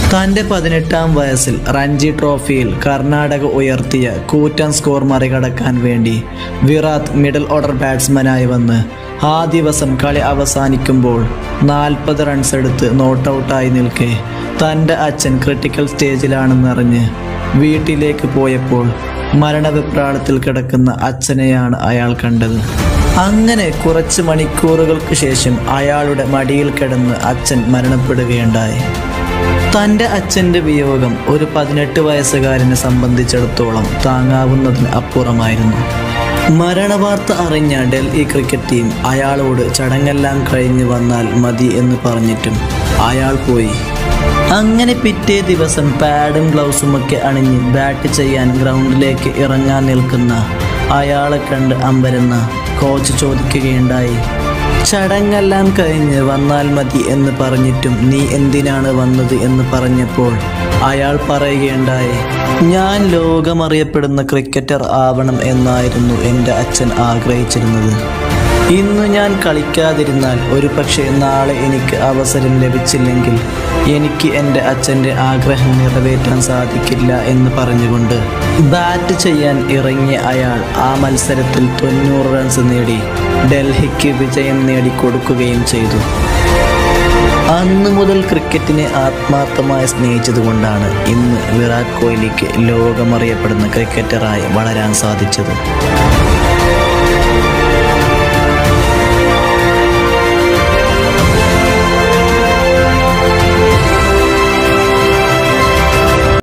തന്റെ പതിനെട്ടാം വയസ്സിൽ റഞ്ജി ട്രോഫിയിൽ കർണാടക ഉയർത്തിയ കൂറ്റൻ സ്കോർ മറികടക്കാൻ വേണ്ടി വിറാത്ത് മിഡിൽ ഓർഡർ ബാറ്റ്സ്മാനായി വന്ന് ആ ദിവസം കളി അവസാനിക്കുമ്പോൾ നാൽപ്പത് റൺസ് എടുത്ത് നോട്ടൗട്ടായി നിൽക്കെ തൻ്റെ അച്ഛൻ ക്രിട്ടിക്കൽ സ്റ്റേജിലാണെന്നറിഞ്ഞ് വീട്ടിലേക്ക് പോയപ്പോൾ മരണവിപ്രാളത്തിൽ കിടക്കുന്ന അച്ഛനെയാണ് അയാൾ കണ്ടത് അങ്ങനെ കുറച്ച് മണിക്കൂറുകൾക്ക് ശേഷം അയാളുടെ മടിയിൽ കിടന്ന് അച്ഛൻ മരണപ്പെടുകയുണ്ടായി തൻ്റെ അച്ഛൻ്റെ വിയോഗം ഒരു പതിനെട്ട് വയസ്സുകാരനെ സംബന്ധിച്ചിടത്തോളം താങ്ങാവുന്നതിന് അപ്പുറമായിരുന്നു മരണവാർത്ത അറിഞ്ഞ ഡൽഹി ക്രിക്കറ്റ് ടീം അയാളോട് ചടങ്ങെല്ലാം കഴിഞ്ഞ് വന്നാൽ മതി എന്ന് പറഞ്ഞിട്ടും അയാൾ പോയി അങ്ങനെ പിറ്റേ ദിവസം പാഡും ഗ്ലൗസുമൊക്കെ അണിഞ്ഞ് ബാറ്റ് ചെയ്യാൻ ഗ്രൗണ്ടിലേക്ക് ഇറങ്ങാൻ നിൽക്കുന്ന അയാളെ കണ്ട് അമ്പരന്ന കോച്ച് ചോദിക്കുകയുണ്ടായി ചടങ്ങെല്ലാം കഴിഞ്ഞ് വന്നാൽ മതി എന്ന് പറഞ്ഞിട്ടും നീ എന്തിനാണ് വന്നത് എന്ന് പറഞ്ഞപ്പോൾ അയാൾ പറയുകയുണ്ടായി ഞാൻ ലോകമറിയപ്പെടുന്ന ക്രിക്കറ്റർ ആവണം എന്നായിരുന്നു എൻ്റെ അച്ഛൻ ആഗ്രഹിച്ചിരുന്നത് ഇന്ന് ഞാൻ കളിക്കാതിരുന്നാൽ ഒരു പക്ഷേ നാളെ എനിക്ക് അവസരം ലഭിച്ചില്ലെങ്കിൽ എനിക്ക് എൻ്റെ അച്ഛൻ്റെ ആഗ്രഹം നിറവേറ്റാൻ സാധിക്കില്ല എന്ന് പറഞ്ഞുകൊണ്ട് ബാറ്റ് ചെയ്യാൻ ഇറങ്ങിയ അയാൾ ആ മത്സരത്തിൽ തൊണ്ണൂറ് റൺസ് നേടി ഡൽഹിക്ക് വിജയം നേടിക്കൊടുക്കുകയും ചെയ്തു അന്ന് മുതൽ ക്രിക്കറ്റിനെ ആത്മാർത്ഥമായി സ്നേഹിച്ചതുകൊണ്ടാണ് ഇന്ന് വിരാട് കോഹ്ലിക്ക് ലോകമറിയപ്പെടുന്ന ക്രിക്കറ്ററായി വളരാൻ സാധിച്ചത്